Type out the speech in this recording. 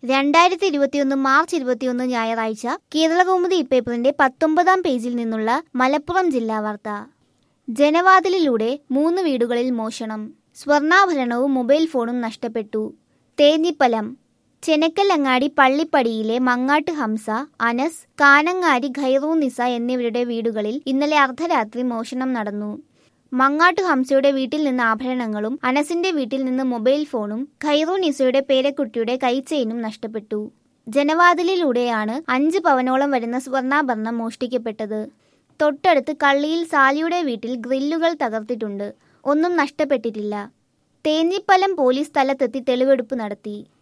രണ്ടായിരത്തി ഇരുപത്തിയൊന്ന് മാർച്ച് ഇരുപത്തിയൊന്ന് ഞായറാഴ്ച കേരളകൗമുദി ഇപ്പേപ്പറിന്റെ പത്തൊമ്പതാം പേജിൽ നിന്നുള്ള മലപ്പുറം ജില്ലാ വാർത്ത ജനവാതിലിലൂടെ മൂന്ന് വീടുകളിൽ മോഷണം സ്വർണ്ണാഭരണവും മൊബൈൽ ഫോണും നഷ്ടപ്പെട്ടു തേഞ്ഞിപ്പലം ചെനക്കല്ലങ്ങാടി പള്ളിപ്പടിയിലെ മങ്ങാട്ട് ഹംസ അനസ് കാനങ്ങാരി ഖൈറൂനിസ എന്നിവരുടെ വീടുകളിൽ ഇന്നലെ അർദ്ധരാത്രി മോഷണം നടന്നു മങ്ങാട്ട് ഹംസയുടെ വീട്ടിൽ നിന്ന് ആഭരണങ്ങളും അനസിന്റെ വീട്ടിൽ നിന്ന് മൊബൈൽ ഫോണും ഖൈറൂനിസയുടെ പേരക്കുട്ടിയുടെ കൈച്ചെയിനും നഷ്ടപ്പെട്ടു ജനവാതിലിലൂടെയാണ് അഞ്ച് പവനോളം വരുന്ന സ്വർണ്ണാഭരണം മോഷ്ടിക്കപ്പെട്ടത് തൊട്ടടുത്ത് കള്ളിയിൽ സാലിയുടെ വീട്ടിൽ ഗ്രില്ലുകൾ തകർത്തിട്ടുണ്ട് ഒന്നും നഷ്ടപ്പെട്ടിട്ടില്ല തേഞ്ഞിപ്പലം പോലീസ് സ്ഥലത്തെത്തി തെളിവെടുപ്പ് നടത്തി